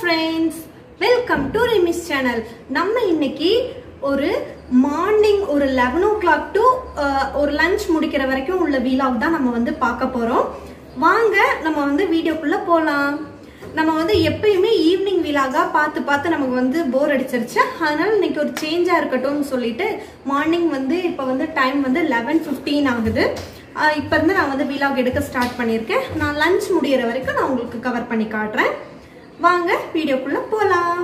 Friends welcome to ரிமிஸ் channel நம்ம இன்னைக்கு ஒரு மார்னிங் ஒரு லெவன் ஓ கிளாக் டு ஒரு லஞ்ச் முடிக்கிற வரைக்கும் உள்ள வீலாக் தான் நம்ம வந்து பார்க்க போறோம் வாங்க நம்ம வந்து வீடியோக்குள்ள போகலாம் நம்ம வந்து எப்பயுமே ஈவினிங் வீலாகா பார்த்து பார்த்து நமக்கு வந்து போர் அடிச்சிருச்சு அதனால இன்னைக்கு ஒரு சேஞ்சா இருக்கட்டும்னு சொல்லிட்டு மார்னிங் வந்து இப்போ வந்து டைம் வந்து லெவன் ஃபிஃப்டீன் ஆகுது ஆஹ் இப்ப இருந்து நான் வந்து வீலாக் எடுக்க ஸ்டார்ட் பண்ணியிருக்கேன் நான் லஞ்ச் முடியிற வரைக்கும் நான் உங்களுக்கு கவர் பண்ணி காட்டுறேன் வாங்க வீடியோக்குள்ள போகலாம்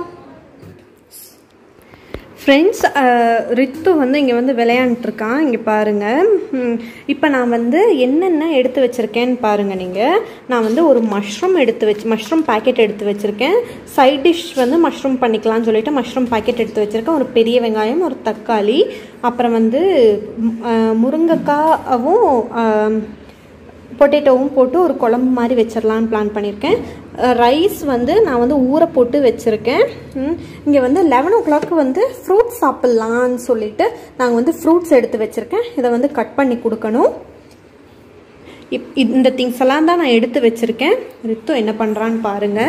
ஃப்ரெண்ட்ஸ் ரித்து வந்து இங்கே வந்து விளையாண்டுருக்கான் இங்கே பாருங்கள் இப்போ நான் வந்து என்னென்ன எடுத்து வச்சுருக்கேன்னு பாருங்கள் நீங்கள் நான் வந்து ஒரு மஷ்ரூம் எடுத்து வச்சு மஷ்ரூம் பாக்கெட் எடுத்து வச்சுருக்கேன் சைட் டிஷ் வந்து மஷ்ரூம் பண்ணிக்கலாம்னு சொல்லிட்டு மஷ்ரூம் பாக்கெட் எடுத்து வச்சுருக்கேன் ஒரு பெரிய வெங்காயம் ஒரு தக்காளி அப்புறம் வந்து ம், அஹ், முருங்கைக்காவும் அஹ், பொட்டேட்டோவும் போட்டு ஒரு குழம்பு மாதிரி வச்சிடலான்னு பிளான் பண்ணியிருக்கேன் ரைஸ் வந்து நான் வந்து ஊற போட்டு வச்சுருக்கேன் இங்கே வந்து லெவன் ஓ கிளாக்கு வந்து ஃப்ரூட்ஸ் சாப்பிட்லான்னு சொல்லிட்டு நாங்கள் வந்து ஃப்ரூட்ஸ் எடுத்து வச்சுருக்கேன் இதை வந்து கட் பண்ணி கொடுக்கணும் இப் இந்த திங்ஸ் எல்லாம் தான் நான் எடுத்து வச்சுருக்கேன் ரித்து என்ன பண்ணுறான்னு பாருங்கள்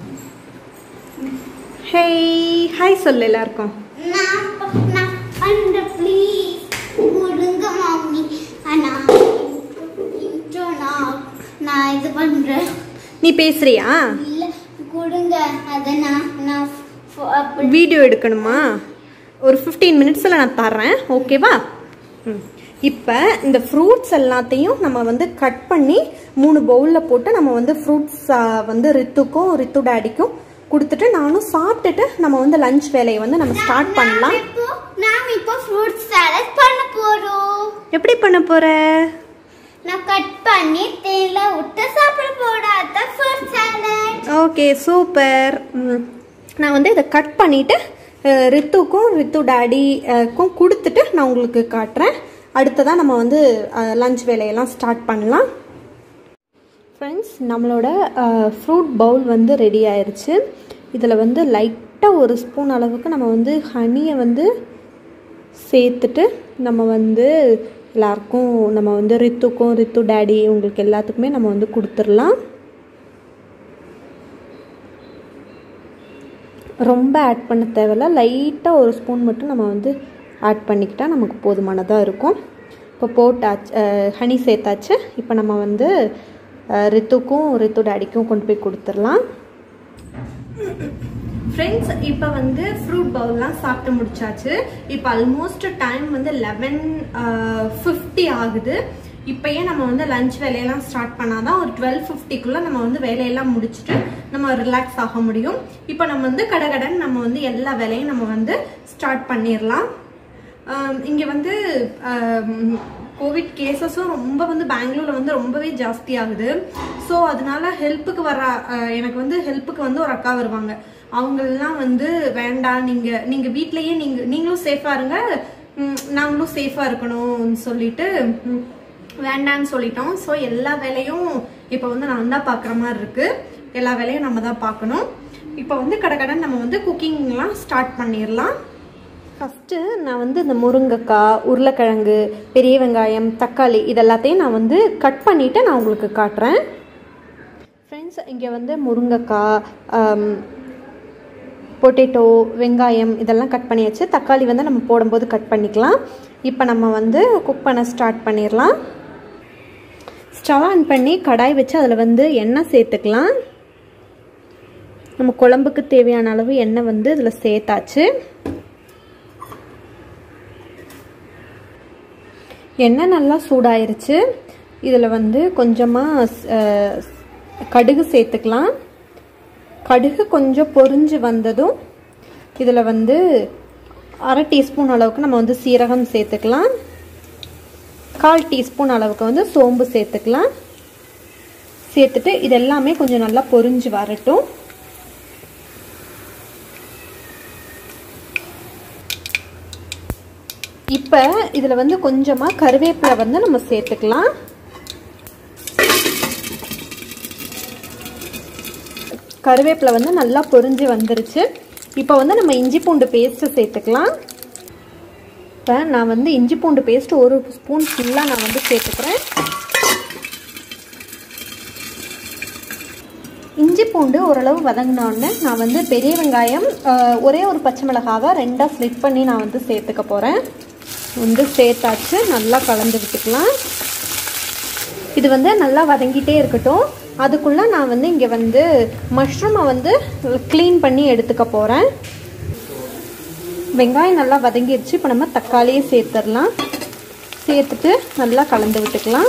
ஹேய் ஹாய் சொல்லு எல்லாருக்கும் நான் ப- நான் பண்ற ப்ளீஸ் கொடுங்க மாமி ஆனா intro நான் நான் இது பண்றேன் நீ பேசுறியா இல்ல கொடுங்க அத நான் நான் ஃப- அப்படி வீடியோ எடுக்கணுமா ஒரு ஃபிஃப்டீன் மினிட்ஸில் நான் தர்றேன் ஓகேவா ம் இப்போ இந்த ஃப்ரூட்ஸ் எல்லாத்தையும் நம்ம வந்து கட் பண்ணி மூணு பவுலில் போட்டு நம்ம வந்து ஃப்ரூட்ஸ் வந்து ரித்துக்கும் ரித்து டேடிக்கும் கொடுத்துட்டு நானும் சாப்பிட்டுட்டு நம்ம வந்து லஞ்ச் வேலையை வந்து நம்ம ஸ்டார்ட் பண்ணலாம் நாம் இப்போ நாம் இப்போ ஃப்ரூட் சாலட் பண்ண போறோம் எப்படி பண்ண போற நான் கட் பண்ணி தேயில விட்டு சாப்பிட போடாத ஃப்ரூட் சாலட் ஓகே சூப்பர் நான் வந்து இதை கட் பண்ணிவிட்டு ரித்துக்கும் ரித்து டேடிக்கும் கொடுத்துட்டு நான் உங்களுக்கு காட்டுறேன் அடுத்ததாக நம்ம வந்து லஞ்ச் வேலையெல்லாம் ஸ்டார்ட் பண்ணலாம் ஃப்ரெண்ட்ஸ் நம்மளோட ஃப்ரூட் பவுல் வந்து ரெடி ஆயிருச்சு இதில் வந்து லைட்டாக ஒரு ஸ்பூன் அளவுக்கு நம்ம வந்து ஹனியை வந்து சேர்த்துட்டு நம்ம வந்து எல்லாருக்கும் நம்ம வந்து ரித்துக்கும் ரித்து டேடி உங்களுக்கு எல்லாத்துக்குமே நம்ம வந்து கொடுத்துடலாம் ரொம்ப ஆட் பண்ண தேவையில்ல லைட்டாக ஒரு ஸ்பூன் மட்டும் நம்ம வந்து ஆட் பண்ணிக்கிட்டால் நமக்கு போதுமானதாக இருக்கும் இப்போ போட்டாச்சு ஹனி சேர்த்தாச்சு இப்போ நம்ம வந்து அஹ், ரித்துக்கும் ரித்து டேடிக்கும் கொண்டு போய் கொடுத்துடலாம் ஃப்ரெண்ட்ஸ் இப்போ வந்து ஃப்ரூட் பவுல்லாம் சாப்பிட்டு முடிச்சாச்சு இப்போ ஆல்மோஸ்ட் டைம் வந்து லெவன் ஃபிஃப்டி ஆகுது இப்போயே நம்ம வந்து லஞ்ச் வேலையெல்லாம் ஸ்டார்ட் பண்ணாதான் ஒரு டுவெல் ஃபிஃப்டிக்குள்ளே நம்ம வந்து வேலையெல்லாம் முடிச்சுட்டு நம்ம ரிலாக்ஸ் ஆக முடியும் இப்போ நம்ம வந்து கடகடன் நம்ம வந்து எல்லா வேலையும் நம்ம வந்து ஸ்டார்ட் பண்ணிடலாம் இங்கே வந்து கோவிட் கேசஸும் ரொம்ப வந்து பெங்களூரில் வந்து ரொம்பவே ஜாஸ்தி ஆகுது ஸோ அதனால ஹெல்ப்புக்கு வர அஹ், எனக்கு வந்து ஹெல்ப்புக்கு வந்து ஒரு அக்கா வருவாங்க அவங்களெல்லாம் வந்து வேண்டாம் நீங்கள் நீங்கள் வீட்லேயே நீங்கள் நீங்களும் சேஃபாக இருங்க ம், நாங்களும் சேஃபாக இருக்கணும்னு சொல்லிட்டு ம், வேண்டான்னு சொல்லிட்டோம் ஸோ எல்லா வேலையும் இப்போ வந்து நான் தான் பார்க்குற மாதிரி இருக்கு எல்லா வேலையும் நம்ம தான் பார்க்கணும் இப்போ வந்து கடகடன் நம்ம வந்து குக்கிங்லாம் ஸ்டார்ட் பண்ணிடலாம் ஃபஸ்ட்டு நான் வந்து இந்த முருங்கைக்காய் உருளைக்கிழங்கு பெரிய வெங்காயம் தக்காளி இது எல்லாத்தையும் நான் வந்து கட் பண்ணிவிட்டு நான் உங்களுக்கு காட்டுறேன் ஃப்ரெண்ட்ஸ் இங்கே வந்து முருங்கைக்காய் பொட்டேட்டோ வெங்காயம் இதெல்லாம் கட் பண்ணியாச்சு தக்காளி வந்து நம்ம போடும்போது கட் பண்ணிக்கலாம் இப்போ நம்ம வந்து குக் பண்ண ஸ்டார்ட் பண்ணிடலாம் ஸ்டவ் ஆன் பண்ணி கடாய் வச்சு அதில் வந்து எண்ணெய் சேர்த்துக்கலாம் நம்ம குழம்புக்கு தேவையான அளவு எண்ணெய் வந்து இதில் சேர்த்தாச்சு எண்ணெய் நல்லா சூடாயிருச்சு இதில் வந்து கொஞ்சமாக கடுகு சேர்த்துக்கலாம் கடுகு கொஞ்சம் பொரிஞ்சு வந்ததும் இதில் வந்து அரை டீஸ்பூன் அளவுக்கு நம்ம வந்து சீரகம் சேர்த்துக்கலாம் கால் டீஸ்பூன் அளவுக்கு வந்து சோம்பு சேர்த்துக்கலாம் சேர்த்துட்டு இது எல்லாமே கொஞ்சம் நல்லா பொரிஞ்சு வரட்டும் இப்போ இதில் வந்து கொஞ்சமாக கருவேப்பிலை வந்து நம்ம சேர்த்துக்கலாம் கருவேப்பிலை வந்து நல்லா பொரிஞ்சு வந்துருச்சு இப்போ வந்து நம்ம இஞ்சி பூண்டு பேஸ்ட்டு சேர்த்துக்கலாம் இப்போ நான் வந்து இஞ்சி பூண்டு பேஸ்ட் ஒரு ஸ்பூன் ஃபுல்லாக நான் வந்து சேர்த்துக்கிறேன் இஞ்சி பூண்டு ஓரளவு வதங்கினோடனே நான் வந்து பெரிய வெங்காயம் அஹ், ஒரே ஒரு பச்சை மிளகாவை ரெண்டாக ஸ்லிட் பண்ணி நான் வந்து சேர்த்துக்க போகிறேன் வந்து சேர்த்தாச்சு நல்லா கலந்து விட்டுக்கலாம் இது வந்து நல்லா வதங்கிட்டே இருக்கட்டும் அதுக்குள்ளே நான் வந்து இங்கே வந்து மஷ்ரூமை வந்து க்ளீன் பண்ணி எடுத்துக்க போகிறேன் வெங்காயம் நல்லா வதங்கிருச்சு இப்போ நம்ம தக்காளியை சேர்த்துடலாம் சேர்த்துட்டு நல்லா கலந்து விட்டுக்கலாம்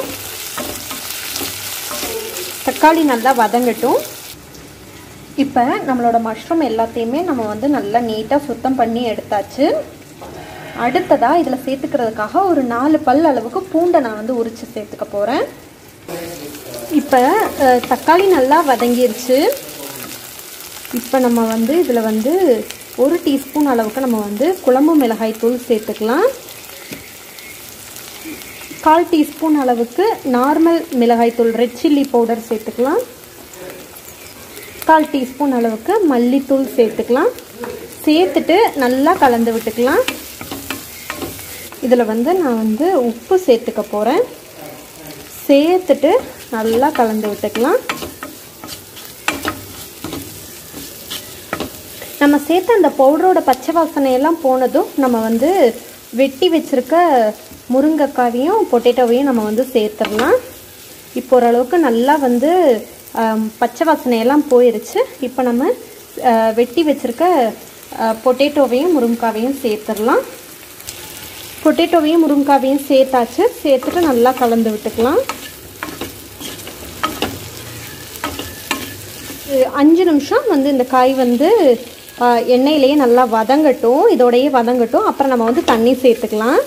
தக்காளி நல்லா வதங்கட்டும் இப்போ நம்மளோட மஷ்ரூம் எல்லாத்தையுமே நம்ம வந்து நல்லா நீட்டாக சுத்தம் பண்ணி எடுத்தாச்சு அடுத்ததாக இதில் சேர்த்துக்கிறதுக்காக ஒரு நாலு பல் அளவுக்கு பூண்டை நான் வந்து உரித்து சேர்த்துக்க போகிறேன் இப்போ அஹ், தக்காளி நல்லா வதங்கிருச்சு இப்போ நம்ம வந்து இதில் வந்து ஒரு டீஸ்பூன் அளவுக்கு நம்ம வந்து குழம்பு மிளகாய் தூள் சேர்த்துக்கலாம் கால் டீஸ்பூன் அளவுக்கு நார்மல் மிளகாய் தூள் ரெட் சில்லி பவுடர் சேர்த்துக்கலாம் கால் டீஸ்பூன் அளவுக்கு மல்லித்தூள் சேர்த்துக்கலாம் சேர்த்துட்டு நல்லா கலந்து விட்டுக்கலாம் இதில் வந்து நான் வந்து உப்பு சேர்த்துக்க போகிறேன் சேர்த்துட்டு நல்லா கலந்து விட்டுக்கலாம் நம்ம சேர்த்த அந்த பவுடரோட பச்சை வாசனையெல்லாம் போனதும் நம்ம வந்து வெட்டி வச்சிருக்க முருங்கைக்காவையும் பொட்டேட்டோவையும் நம்ம வந்து சேர்த்துடலாம் இப்போ ஓரளவுக்கு நல்லா வந்து ஆம், பச்சை வாசனையெல்லாம் போயிருச்சு இப்போ நம்ம ஆ, வெட்டி வச்சிருக்க பொட்டேட்டோவையும் முருங்கைக்காவையும் சேர்த்துடலாம் பொட்டேட்டோவையும் முருங்கைக்காவையும் சேர்த்தாச்சு சேர்த்துட்டு நல்லா கலந்து விட்டுக்கலாம் இது அஞ்சு நிமிஷம் வந்து இந்த காய் வந்து ஆ, எண்ணெயிலேயே நல்லா வதங்கட்டும் இதோடையே வதங்கட்டும் அப்புறம் நம்ம வந்து தண்ணி சேர்த்துக்கலாம்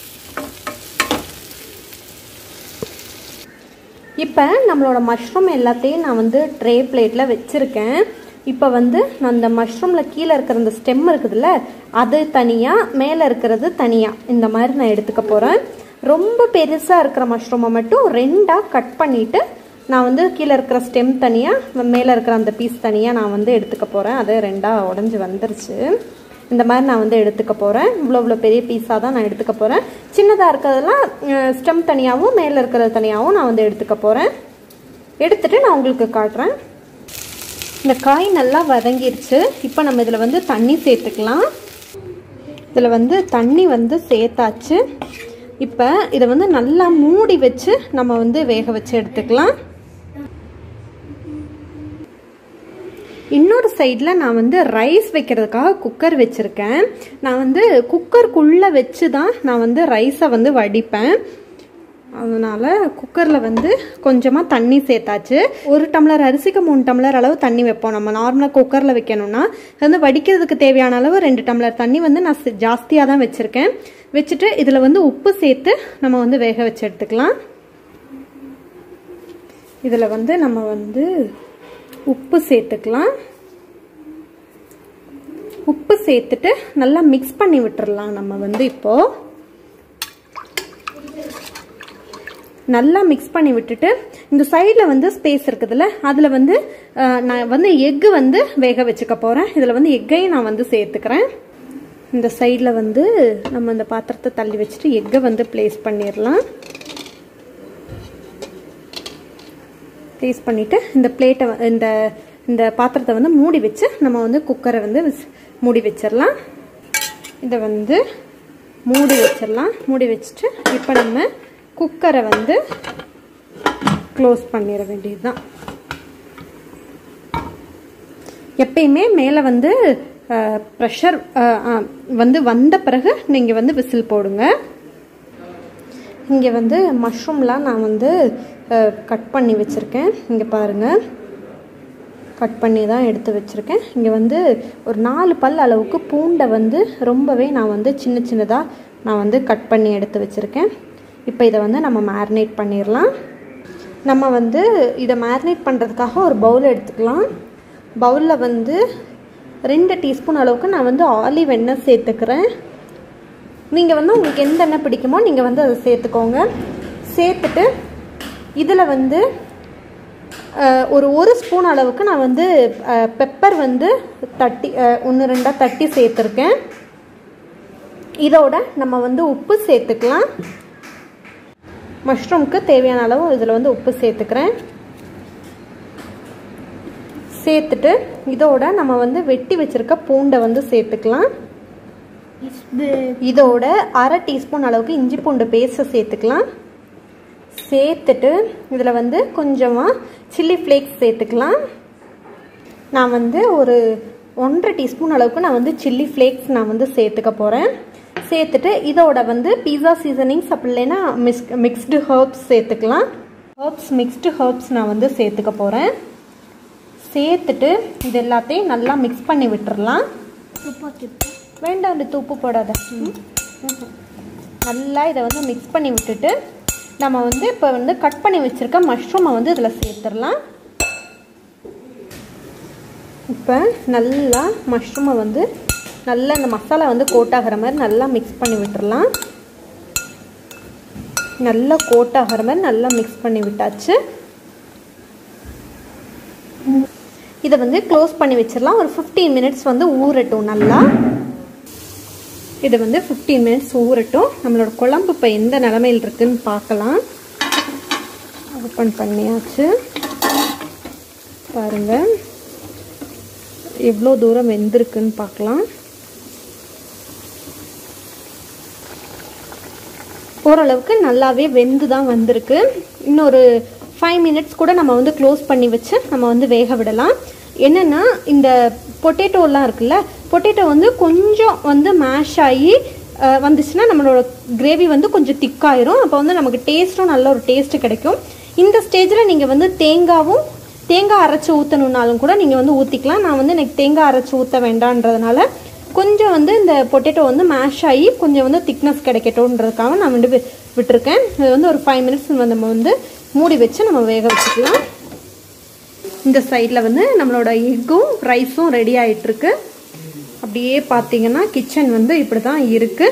இப்போ நம்மளோட மஷ்ரூம் எல்லாத்தையும் நான் வந்து ட்ரே பிளேட்டில் வச்சுருக்கேன் இப்போ வந்து நான் அந்த மஷ்ரூமில் கீழே இருக்கிற அந்த ஸ்டெம் இருக்குதுல்ல அது தனியாக மேலே இருக்கிறது தனியாக இந்த மாதிரி நான் எடுத்துக்க போகிறேன் ரொம்ப பெருசாக இருக்கிற மஷ்ரூமை மட்டும் ரெண்டாக கட் பண்ணிவிட்டு நான் வந்து கீழே இருக்கிற ஸ்டெம் தனியாக மேலே இருக்கிற அந்த பீஸ் தனியாக நான் வந்து எடுத்துக்க போகிறேன் அது ரெண்டாக உடஞ்சி வந்துருச்சு இந்த மாதிரி நான் வந்து எடுத்துக்க போகிறேன் இவ்வளோ இவ்வளோ பெரிய பீஸாக தான் நான் எடுத்துக்க போகிறேன் சின்னதாக இருக்கிறதெல்லாம் ஸ்டெம் தனியாகவும் மேலே இருக்கிறது தனியாகவும் நான் வந்து எடுத்துக்க போகிறேன் எடுத்துட்டு நான் உங்களுக்கு காட்டுறேன் இந்த காய் நல்லா வதங்கிருச்சு இப்போ நம்ம இதில் வந்து தண்ணி சேர்த்துக்கலாம் இதில் வந்து தண்ணி வந்து சேர்த்தாச்சு இப்போ இதை வந்து நல்லா மூடி வச்சு நம்ம வந்து வேக வச்சு எடுத்துக்கலாம் இன்னொரு சைடில் நான் வந்து ரைஸ் வைக்கிறதுக்காக குக்கர் வச்சுருக்கேன் நான் வந்து குக்கருக்குள்ளே வச்சு தான் நான் வந்து ரைஸை வந்து வடிப்பேன் அதனால் குக்கரில் வந்து கொஞ்சமாக தண்ணி சேர்த்தாச்சு ஒரு டம்ளர் அரிசிக்கு மூணு டம்ளர் அளவு தண்ணி வைப்போம் நம்ம நார்மலாக குக்கரில் வைக்கணும்னா அது வந்து வடிக்கிறதுக்கு தேவையான அளவு ரெண்டு டம்ளர் தண்ணி வந்து நான் சி- ஜாஸ்தியாக தான் வச்சுருக்கேன் வச்சுட்டு இதில் வந்து உப்பு சேர்த்து நம்ம வந்து வேக வச்சு எடுத்துக்கலாம் இதில் வந்து நம்ம வந்து உப்பு சேர்த்துக்கலாம் உப்பு சேர்த்துட்டு நல்லா மிக்ஸ் பண்ணி விட்டுறலாம் நம்ம வந்து இப்போது நல்லா மிக்ஸ் பண்ணி விட்டுட்டு இந்த சைடில் வந்து ஸ்பேஸ் இருக்குதுல்ல அதில் வந்து அஹ், நான் வந்து எக்கு வந்து வேக வச்சுக்க போகிறேன் இதில் வந்து எக்கையும் நான் வந்து சேர்த்துக்கிறேன் இந்த சைடில் வந்து நம்ம இந்த பாத்திரத்தை தள்ளி வச்சுட்டு எக்கை வந்து ப்ளேஸ் பண்ணிடலாம் ப்ளேஸ் பண்ணிவிட்டு இந்த பிளேட்டை இந்த இந்த பாத்திரத்தை வந்து மூடி வச்சு நம்ம வந்து குக்கரை வந்து விஸ்- மூடி வச்சிடலாம் இதை வந்து மூடி வச்சிடலாம் மூடி வச்சுட்டு இப்போ நம்ம குக்கரை வந்து க்ளோஸ் பண்ணிட வேண்டியதுதான் எப்பயுமே மேலே வந்து ப்ரெஷர் வந்து வந்த பிறகு நீங்கள் வந்து விசில் போடுங்க இங்கே வந்து மஷ்ரூம்லாம் நான் வந்து கட் பண்ணி வச்சுருக்கேன் இங்கே பாருங்கள் கட் பண்ணி தான் எடுத்து வச்சுருக்கேன் இங்கே வந்து ஒரு நாலு பல் அளவுக்கு பூண்டை வந்து ரொம்பவே நான் வந்து சின்ன சின்னதாக நான் வந்து கட் பண்ணி எடுத்து வச்சுருக்கேன் இப்போ இதை வந்து நம்ம மேரினேட் பண்ணிடலாம் நம்ம வந்து இதை மேரினேட் பண்ணுறதுக்காக ஒரு பவுல் எடுத்துக்கலாம் பவுலில் வந்து ரெண்டு டீஸ்பூன் அளவுக்கு நான் வந்து ஆலிவ் எண்ணெய் சேர்த்துக்கிறேன் நீங்கள் வந்து உங்களுக்கு எந்த எண்ணெய் பிடிக்குமோ நீங்கள் வந்து அதை சேர்த்துக்கோங்க சேர்த்துட்டு இதில் வந்து அஹ், ஒரு ஒரு ஸ்பூன் அளவுக்கு நான் வந்து பெப்பர் வந்து தட்டி ஒன்று ரெண்டாக தட்டி சேர்த்துருக்கேன் இதோட நம்ம வந்து உப்பு சேர்த்துக்கலாம் மஷ்ரூம்க்கு தேவையான அளவு இதில் வந்து உப்பு சேர்த்துக்கிறேன் சேர்த்துட்டு இதோட நம்ம வந்து வெட்டி வச்சிருக்க பூண்டை வந்து சேர்த்துக்கலாம் இதோட அரை டீஸ்பூன் அளவுக்கு இஞ்சி பூண்டு பேஸ்ட்டை சேர்த்துக்கலாம் சேர்த்துட்டு இதில் வந்து கொஞ்சமாக சில்லி ஃப்ளேக்ஸ் சேர்த்துக்கலாம் நான் வந்து ஒரு ஒன்றரை டீஸ்பூன் அளவுக்கு நான் வந்து சில்லி ஃப்ளேக்ஸ் நான் வந்து சேர்த்துக்க போகிறேன் சேர்த்துட்டு இதோட வந்து பீஸா சீசனிங்ஸ் அப்படி இல்லைன்னா மிக்ஸ் மிக்ஸ்டு ஹர்ப்ஸ் சேர்த்துக்கலாம் ஹர்ப்ஸ் மிக்ஸ்டு ஹர்ப்ஸ் நான் வந்து சேர்த்துக்க போகிறேன் சேர்த்துட்டு இது எல்லாத்தையும் நல்லா மிக்ஸ் பண்ணி விட்டுறலாம் வேண்டாம் அந்த உப்பு போடாத ம். ம்ஹும். நல்லா இதை வந்து மிக்ஸ் பண்ணி விட்டுட்டு நம்ம வந்து இப்போ வந்து கட் பண்ணி வச்சுருக்க மஷ்ரூமை வந்து இதில் சேர்த்துடலாம் இப்போ நல்லா மஷ்ரூமை வந்து நல்லா இந்த மசாலா வந்து கோட் ஆகிற மாதிரி நல்லா மிக்ஸ் பண்ணி விட்டுறலாம் நல்லா கோட் ஆகிற மாதிரி நல்லா மிக்ஸ் பண்ணி விட்டாச்சு இதை வந்து க்ளோஸ் பண்ணி வச்சிடலாம் ஒரு ஃபிஃப்டீன் மினிட்ஸ் வந்து ஊறட்டும் நல்லா இது வந்து ஃபிஃப்டீன் மினிட்ஸ் ஊறட்டும் நம்மளோட குழம்பு இப்போ எந்த நிலமையில் இருக்குன்னு பார்க்கலாம் ஓப்பன் பண்ணியாச்சு பாருங்கள் எவ்வளோ தூரம் வெந்திருக்குன்னு பார்க்கலாம் ஓரளவுக்கு நல்லாவே வெந்து தான் வந்திருக்கு இன்னொரு ஃபைவ் மினிட்ஸ் கூட நம்ம வந்து க்ளோஸ் பண்ணி வச்சு நம்ம வந்து வேக விடலாம் என்னென்னா இந்த பொட்டேட்டோலாம் இருக்குல்ல பொட்டேட்டோ வந்து கொஞ்சம் வந்து மேஷ் ஆகி அஹ், வந்துச்சுன்னா நம்மளோட கிரேவி வந்து கொஞ்சம் திக்காயிரும் அப்போ வந்து நமக்கு டேஸ்ட்டும் நல்ல ஒரு டேஸ்ட்டு கிடைக்கும் இந்த ஸ்டேஜில் நீங்கள் வந்து தேங்காவும் தேங்காய் அரைச்சி ஊற்றணுன்னாலும் கூட நீங்கள் வந்து ஊற்றிக்கலாம் நான் வந்து எனக்கு தேங்காய் அரைச்சி ஊற்ற வேண்டான்றதுனால கொஞ்சம் வந்து இந்த பொட்டேட்டோ வந்து மேஷ் ஆகி கொஞ்சம் வந்து திக்னஸ் கிடைக்கட்டும்ன்றதுக்காக நான் வந்து வி- விட்டிருக்கேன் இது வந்து ஒரு ஃபைவ் மினிட்ஸ் நம்ம வந்து மூடி வச்சு நம்ம வேக வச்சுக்கலாம் இந்த சைடில் வந்து நம்மளோட எக்கும் ரைஸும் ரெடி ஆயிட்டிருக்கு அப்படியே பார்த்தீங்கன்னா கிச்சன் வந்து இப்படி தான் இருக்கு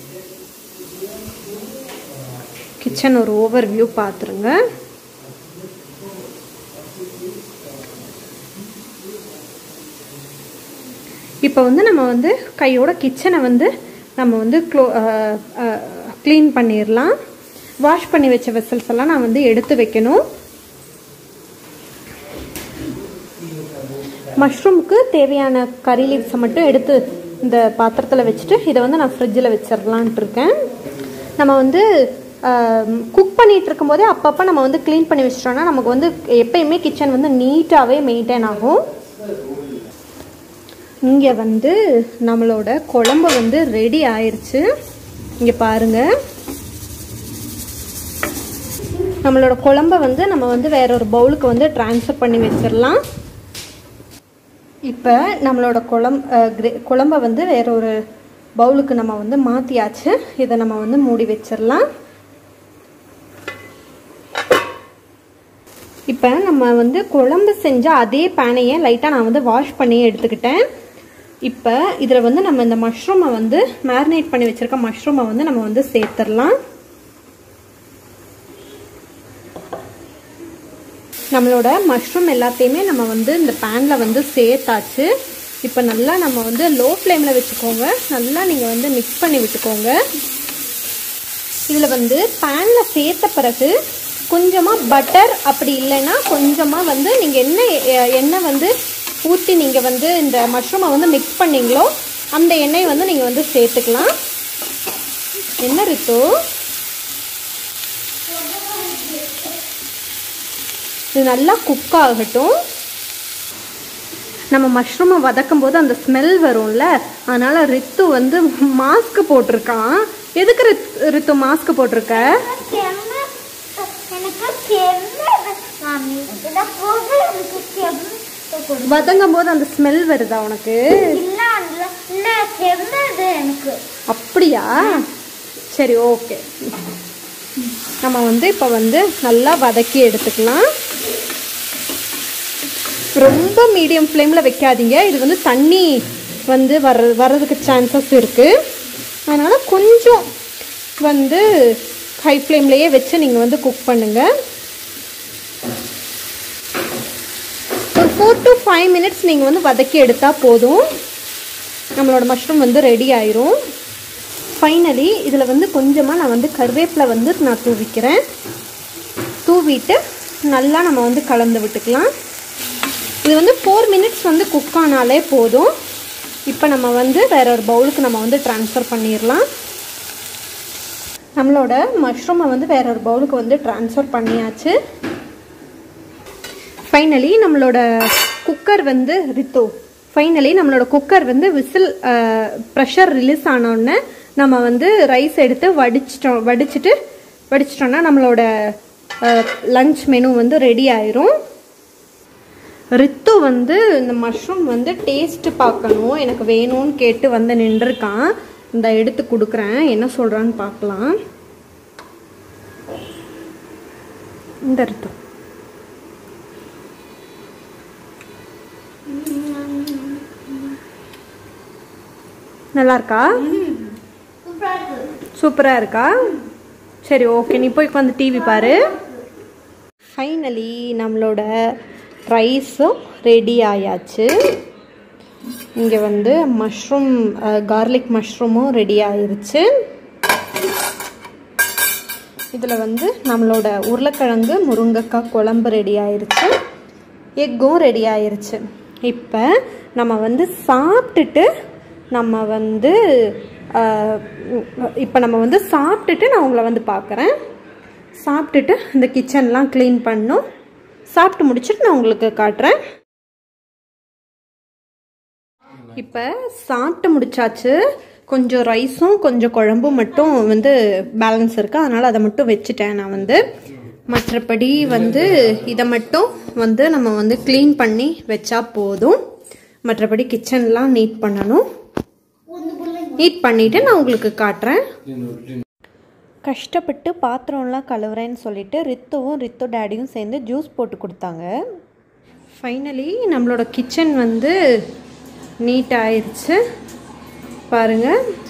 கிச்சன் ஒரு ஓவர் வியூ பார்த்துருங்க இப்போ வந்து நம்ம வந்து கையோட கிச்சனை வந்து நம்ம வந்து க்ளோ க்ளீன் பண்ணிடலாம் வாஷ் பண்ணி வச்ச வெசல்ஸ் எல்லாம் நான் வந்து எடுத்து வைக்கணும் மஷ்ரூமுக்கு தேவையான கறி லீவ்ஸை மட்டும் எடுத்து இந்த பாத்திரத்தில் வச்சுட்டு இதை வந்து நான் ஃப்ரிட்ஜில் வச்சிடலான்ட்டு இருக்கேன் நம்ம வந்து குக் பண்ணிட்டு இருக்கும்போதே அப்பப்போ நம்ம வந்து க்ளீன் பண்ணி வச்சிட்டோம்னா நமக்கு வந்து எப்பயுமே கிச்சன் வந்து நீட்டாகவே மெயின்டைன் ஆகும் இங்கே வந்து நம்மளோட குழம்பு வந்து ரெடி ஆயிருச்சு இங்கே பாருங்க நம்மளோட குழம்ப வந்து நம்ம வந்து வேற ஒரு பவுலுக்கு வந்து ட்ரான்ஸ்ஃபர் பண்ணி வச்சிடலாம் இப்போ நம்மளோட குழம் அஹ், கிரே- குழம்ப வந்து வேற ஒரு பவுலுக்கு நம்ம வந்து மாற்றியாச்சு இதை நம்ம வந்து மூடி வச்சிடலாம் இப்போ நம்ம வந்து குழம்பு செஞ்ச அதே பேனையை லைட்டாக நான் வந்து வாஷ் பண்ணி எடுத்துக்கிட்டேன் இப்போ இதில் வந்து நம்ம இந்த மஷ்ரூமை வந்து மேரினேட் பண்ணி வச்சுருக்க மஷ்ரூமை வந்து நம்ம வந்து சேர்த்துடலாம் நம்மளோட மஷ்ரூம் எல்லாத்தையுமே நம்ம வந்து இந்த பேனில் வந்து சேர்த்தாச்சு இப்போ நல்லா நம்ம வந்து லோ ஃப்ளேமில் வச்சுக்கோங்க நல்லா நீங்கள் வந்து மிக்ஸ் பண்ணி விட்டுக்கோங்க இதில் வந்து பேனில் சேர்த்த பிறகு கொஞ்சமாக பட்டர் அப்படி இல்லைன்னா கொஞ்சமாக வந்து நீங்கள் என்ன எ- எண்ணெய் வந்து ஊற்றி நீங்கள் வந்து இந்த மஷ்ரூமை வந்து மிக்ஸ் பண்ணீங்களோ அந்த எண்ணெய் வந்து நீங்கள் வந்து சேர்த்துக்கலாம் என்ன ரித்து இது நல்லா குக் ஆகட்டும் நம்ம மஷ்ரூமை வதக்கும் போது அந்த ஸ்மெல் வரும்ல அதனால ரித்து வந்து மாஸ்க் போட்டிருக்கான் எதுக்கு ரித் ரித்து மாஸ்க் போட்டிருக்க செம்ம எனக்கு செம்ம மாமி இதை போக எனக்கு செம்ம வதங்கும் போது அந்த ஸ்மெல் வருதா உனக்கு இல்ல இல்ல இல்ல செம்மது எனக்கு அப்படியா சரி ஓகே நம்ம வந்து இப்போ வந்து நல்லா வதக்கி எடுத்துக்கலாம் ரொம்ப மீடியம் ஃப்ளேமில் வைக்காதீங்க இது வந்து தண்ணி வந்து வர வர்றதுக்கு சான்சஸ் இருக்குது அதனால் கொஞ்சம் வந்து ஹை ஃப்ளேம்லேயே வச்சு நீங்கள் வந்து குக் பண்ணுங்கள் ஒரு ஃபோர் டு ஃபைவ் மினிட்ஸ் நீங்கள் வந்து வதக்கி எடுத்தால் போதும் நம்மளோட மஷ்ரூம் வந்து ரெடி ஆயிரும் ஃபைனலி இதில் வந்து கொஞ்சமாக நான் வந்து கருவேப்பிலை வந்து நான் தூவிக்கிறேன் தூவிட்டு நல்லா நம்ம வந்து கலந்து விட்டுக்கலாம் இது வந்து ஃபோர் மினிட்ஸ் வந்து குக் ஆனாலே போதும் இப்போ நம்ம வந்து வேற ஒரு பவுலுக்கு நம்ம வந்து ட்ரான்ஸ்ஃபர் பண்ணிடலாம் நம்மளோட மஷ்ரூமை வந்து வேற ஒரு பவுலுக்கு வந்து ட்ரான்ஸ்ஃபர் பண்ணியாச்சு ஃபைனலி நம்மளோட குக்கர் வந்து ரித்து ஃபைனலி நம்மளோட குக்கர் வந்து விசில் ப்ரெஷர் ரிலீஸ் ஆனோடனே நம்ம வந்து ரைஸ் எடுத்து வடிச்சிட்டோம் வடிச்சிட்டு வடிச்சிட்டோம்னா நம்மளோட லஞ்ச் மெனு வந்து ரெடி ஆயிரும் ரித்து வந்து இந்த மஷ்ரூம் வந்து டேஸ்ட் பார்க்கணும் எனக்கு வேணும்னு கேட்டு வந்து நின்றுருக்கான் இந்த எடுத்து கொடுக்குறேன் என்ன சொல்கிறான்னு பார்க்கலாம் இந்த ரித்து நல்லா இருக்கா சூப்பரா இருக்கு சூப்பராக இருக்கா சரி ஓகே நீ போய் உட்காந்து டிவி பாரு ஃபைனலி நம்மளோட ரைஸும் ரெடி ஆயாச்சு இங்கே வந்து மஷ்ரூம் கார்லிக் மஷ்ரூமும் ரெடி ஆயிருச்சு இதில் வந்து நம்மளோட உருளைக்கிழங்கு முருங்கைக்காய் குழம்பு ரெடி ஆயிருச்சு எக்கும் ரெடி ஆயிருச்சு இப்போ நம்ம வந்து சாப்பிட்டுட்டு நம்ம வந்து இப்போ நம்ம வந்து சாப்பிட்டுட்டு நான் உங்களை வந்து பார்க்குறேன் சாப்பிட்டுட்டு இந்த கிச்சன்லாம் க்ளீன் பண்ணும் சாப்பிட்டு முடிச்சுட்டு நான் உங்களுக்கு காட்டுறேன் இப்போ சாப்பிட்டு முடிச்சாச்சு கொஞ்சம் ரைஸும் கொஞ்சம் குழம்பும் மட்டும் வந்து பேலன்ஸ் இருக்கு அதனால் அதை மட்டும் வச்சுட்டேன் நான் வந்து மற்றபடி வந்து இதை மட்டும் வந்து நம்ம வந்து க்ளீன் பண்ணி வச்சா போதும் மற்றபடி கிச்சன்லாம் நீட் பண்ணணும் நீட் பண்ணிவிட்டு நான் உங்களுக்கு காட்டுறேன் கஷ்டப்பட்டு பாத்திரம்லாம் கழுவுறேன்னு சொல்லிட்டு ரித்துவும் ரித்து டேடியும் சேர்ந்து ஜூஸ் போட்டு கொடுத்தாங்க ஃபைனலி நம்மளோட கிச்சன் வந்து நீட் ஆயிடுச்சு பாருங்க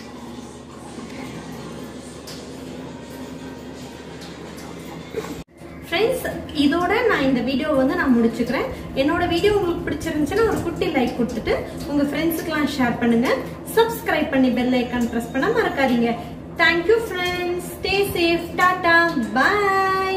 ஃப்ரெண்ட்ஸ் இதோட நான் இந்த வீடியோ வந்து நான் முடிச்சுக்கிறேன் என்னோட வீடியோ உங்களுக்கு பிடிச்சிருந்துச்சுன்னா ஒரு குட்டி லைக் கொடுத்துட்டு உங்க ஃப்ரெண்ட்ஸுக்கெல்லாம் ஷேர் பண்ணுங்க சப்ஸ்கிரைப் பண்ணி பெல் ஐக்கான் ப்ரெஸ் பண்ண மறக்காதீங்க thank you friends stay safe tata பாய்